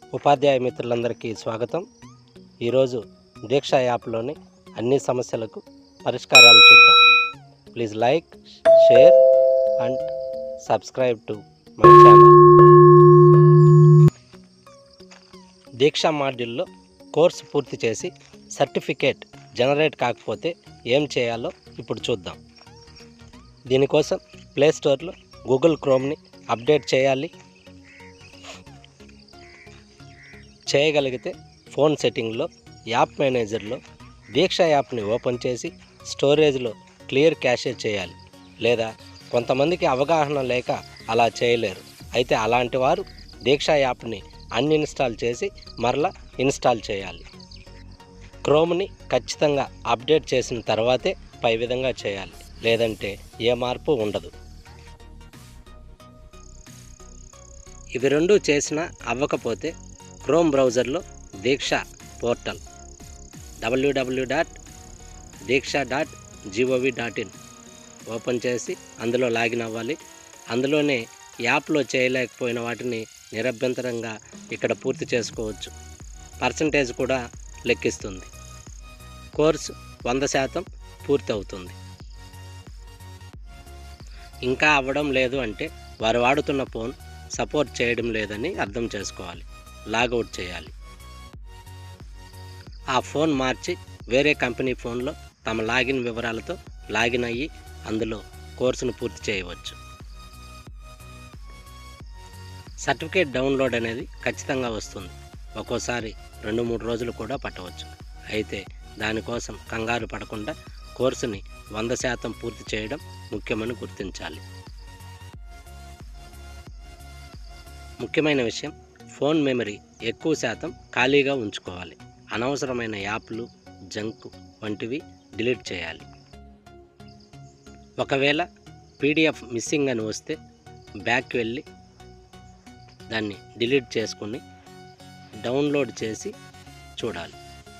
ఉపాధ్యాయ మిత్రులందరికీ స్వాగతం ఈరోజు దీక్ష యాప్లోని అన్ని సమస్యలకు పరిష్కారాలు చూద్దాం please like share and subscribe to my channel Diksha మాడ్యూల్లో కోర్సు పూర్తి చేసి సర్టిఫికేట్ జనరేట్ కాకపోతే ఏం చేయాలో ఇప్పుడు చూద్దాం దీనికోసం ప్లే స్టోర్లో గూగుల్ క్రోమ్ని అప్డేట్ చేయాలి చేయగలిగితే ఫోన్ సెట్టింగ్లో యాప్ మేనేజర్లో దీక్ష యాప్ని ఓపెన్ చేసి స్టోరేజ్లో క్లియర్ క్యాషే చేయాలి లేదా కొంతమందికి అవగాహన లేక అలా చేయలేరు అయితే అలాంటి వారు దీక్ష యాప్ని అన్ఇన్స్టాల్ చేసి మరలా ఇన్స్టాల్ చేయాలి క్రోమ్ని ఖచ్చితంగా అప్డేట్ చేసిన తర్వాతే పై విధంగా చేయాలి లేదంటే ఏ మార్పు ఉండదు ఇవి రెండు చేసినా అవ్వకపోతే క్రోమ్ బ్రౌజర్లో Diksha portal WW dot Diksha dot GOV dot in open చేసి అందులో లాగిన్ అవ్వాలి అందులోనే యాప్లో చేయలేకపోయిన వాటిని నిరభ్యంతరంగా ఇక్కడ పూర్తి చేసుకోవచ్చు పర్సంటేజ్ కూడా లెక్కిస్తుంది కోర్సు వంద శాతం పూర్తి అవుతుంది ఇంకా అవ్వడం లేదు అంటే వారు వాడుతున్న ఫోన్ సపోర్ట్ చేయడం లేదని అర్థం చేసుకోవాలి లాగౌట్ చేయాలి ఆ ఫోన్ మార్చి వేరే కంపెనీ ఫోన్లో తమ లాగిన్ వివరాలతో లాగిన్ అయ్యి అందులో కోర్సును పూర్తి చేయవచ్చు సర్టిఫికేట్ డౌన్లోడ్ అనేది ఖచ్చితంగా వస్తుంది ఒక్కోసారి రెండు మూడు రోజులు కూడా పట్టవచ్చు అయితే దానికోసం కంగారు పడకుండా కోర్సుని వంద శాతం పూర్తి చేయడం ముఖ్యమని గుర్తించాలి ముఖ్యమైన విషయం ఫోన్ మెమరీ ఎక్కువ శాతం ఖాళీగా ఉంచుకోవాలి అనవసరమైన యాప్లు జంక్ వంటివి డిలీట్ చేయాలి ఒకవేళ పీడిఎఫ్ మిస్సింగ్ అని వస్తే బ్యాక్ వెళ్ళి దాన్ని డిలీట్ చేసుకుని డౌన్లోడ్ చేసి చూడాలి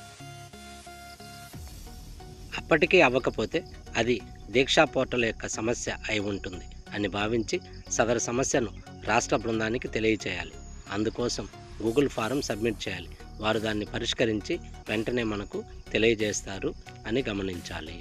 అప్పటికీ అవ్వకపోతే అది దీక్షా పోర్టల్ యొక్క సమస్య అయి ఉంటుంది అని భావించి సదరు సమస్యను రాష్ట్ర బృందానికి తెలియచేయాలి అందుకోసం గూగుల్ ఫారం సబ్మిట్ చేయాలి వారు దాన్ని పరిష్కరించి వెంటనే మనకు తెలియజేస్తారు అని గమనించాలి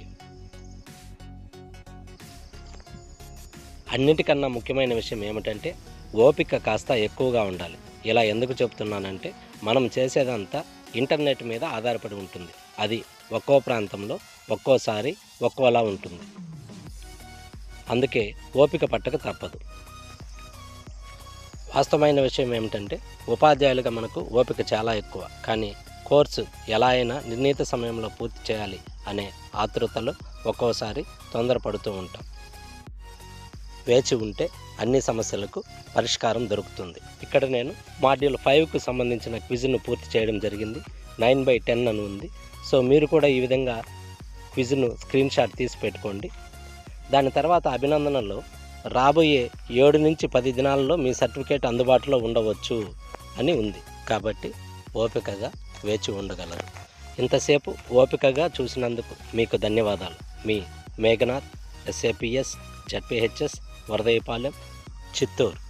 అన్నిటికన్నా ముఖ్యమైన విషయం ఏమిటంటే ఓపిక కాస్త ఎక్కువగా ఉండాలి ఇలా ఎందుకు చెప్తున్నానంటే మనం చేసేదంతా ఇంటర్నెట్ మీద ఆధారపడి ఉంటుంది అది ఒక్కో ప్రాంతంలో ఒక్కోసారి ఒక్కోలా ఉంటుంది అందుకే ఓపిక పట్టక తప్పదు వాస్తవమైన విషయం ఏమిటంటే ఉపాధ్యాయులుగా మనకు ఓపిక చాలా ఎక్కువ కానీ కోర్సు ఎలా అయినా నిర్ణీత సమయంలో పూర్తి చేయాలి అనే ఆతృతలో ఒక్కోసారి తొందరపడుతూ ఉంటాం వేచి ఉంటే అన్ని సమస్యలకు పరిష్కారం దొరుకుతుంది ఇక్కడ నేను మాడ్యూల్ ఫైవ్కు సంబంధించిన క్విజ్ను పూర్తి చేయడం జరిగింది నైన్ బై టెన్ అని ఉంది సో మీరు కూడా ఈ విధంగా క్విజ్ను స్క్రీన్ షాట్ తీసి పెట్టుకోండి దాని తర్వాత అభినందనలో రాబోయే ఏడు నుంచి పది దినాలలో మీ సర్టిఫికేట్ అందుబాటులో ఉండవచ్చు అని ఉంది కాబట్టి ఓపికగా వేచి ఉండగలరు ఇంతసేపు ఓపికగా చూసినందుకు మీకు ధన్యవాదాలు మీ మేఘనాథ్ ఎస్ఏపిఎస్ జడ్పిహెచ్ఎస్ వరదయపాలెం చిత్తూరు